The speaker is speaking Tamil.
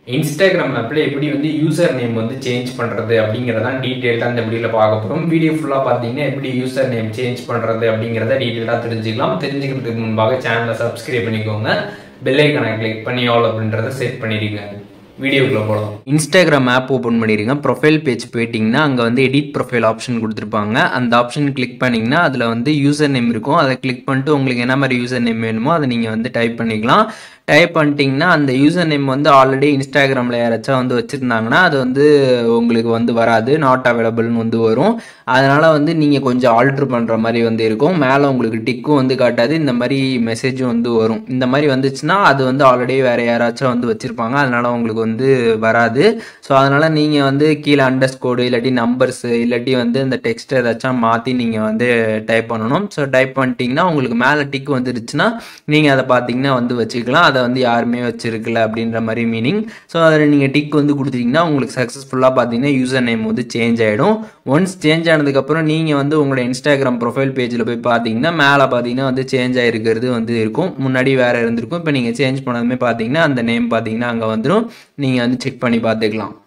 இன்ஸ்டாகிராம் ஆப்பில் எப்படி வந்து யூசர் நேம் வந்து சேஞ்ச் பண்ணுறது அப்படிங்கிறதான் டீட்டெயில்டாக இந்த வீடியோவில் பார்க்க போகிறோம் வீடியோ ஃபுல்லாக பார்த்தீங்கன்னா எப்படி யூசர் நேம் சேஞ்ச் பண்ணுறது அப்படிங்கிறத டீட்டெயிலாக தெரிஞ்சுக்கலாம் தெரிஞ்சுக்கிறதுக்கு முன்பாக சேனலை சப்ஸ்கிரைப் பண்ணிக்கோங்க பெல்லைக்கனை கிளிக் பண்ணி ஆல் அப்படின்றத செட் பண்ணிடுங்க வீடியோக்குள்ளே போகலாம் இன்ஸ்டாகிராம் ஆப் ஓப்பன் பண்ணிடுங்க ப்ரொஃபைல் பேஜ் போயிட்டிங்கன்னா அங்கே வந்து எடிட் ப்ரொஃபைல் ஆப்ஷன் கொடுத்துருப்பாங்க அந்த ஆப்ஷன் கிளிக் பண்ணிங்கன்னா அதில் வந்து யூசர் நேம் இருக்கும் அதை கிளிக் பண்ணிட்டு உங்களுக்கு என்ன மாதிரி யூசர் நேம் வேணுமோ அதை நீங்கள் வந்து டைப் பண்ணிக்கலாம் டைப் பண்ணிட்டீங்கன்னா அந்த யூசர் நேம் வந்து ஆல்ரெடி இன்ஸ்டாகிராமில் யாராச்சும் வந்து வச்சுருந்தாங்கன்னா அது வந்து உங்களுக்கு வந்து வராது நாட் அவைலபிள்னு வந்து வரும் அதனால் வந்து நீங்கள் கொஞ்சம் ஆல்ட்ரு பண்ணுற மாதிரி வந்து இருக்கும் மேலே உங்களுக்கு டிக்கும் வந்து காட்டாது இந்த மாதிரி மெசேஜும் வந்து வரும் இந்த மாதிரி வந்துச்சுன்னா அது வந்து ஆல்ரெடி வேறு யாராச்சும் வந்து வச்சுருப்பாங்க அதனால் உங்களுக்கு வந்து வராது ஸோ அதனால் நீங்கள் வந்து கீழே அண்டர் ஸ்கோடு இல்லாட்டி நம்பர்ஸு இல்லாட்டி வந்து இந்த டெக்ஸ்ட் ஏதாச்சும் மாற்றி நீங்கள் வந்து டைப் பண்ணணும் ஸோ டைப் பண்ணிட்டீங்கன்னா உங்களுக்கு மேலே டிக் வந்துருச்சுன்னா நீங்கள் அதை பார்த்தீங்கன்னா வந்து வச்சுக்கலாம் அதை வந்து யாருமே வச்சிருக்கல அப்படின்ற மாதிரி மீனிங் ஸோ அதில் நீங்கள் டிக் வந்து கொடுத்துட்டீங்கன்னா உங்களுக்கு சக்ஸஸ்ஃபுல்லாக பார்த்தீங்கன்னா யூசர் நேம் வந்து சேஞ்ச் ஆகிடும் ஒன்ஸ் சேஞ்ச் ஆனதுக்கப்புறம் நீங்கள் வந்து உங்களோட இன்ஸ்டாகிராம் ப்ரொஃபைல் பேஜில் போய் பார்த்தீங்கன்னா மேலே பார்த்தீங்கன்னா வந்து சேஞ்ச் ஆகிருக்கிறது வந்து இருக்கும் முன்னாடி வேறு இருந்திருக்கும் இப்போ நீங்கள் சேஞ்ச் பண்ணதுமே பார்த்தீங்கன்னா அந்த நேம் பார்த்தீங்கன்னா அங்கே வந்துடும் நீங்கள் வந்து செக் பண்ணி பார்த்துக்கலாம்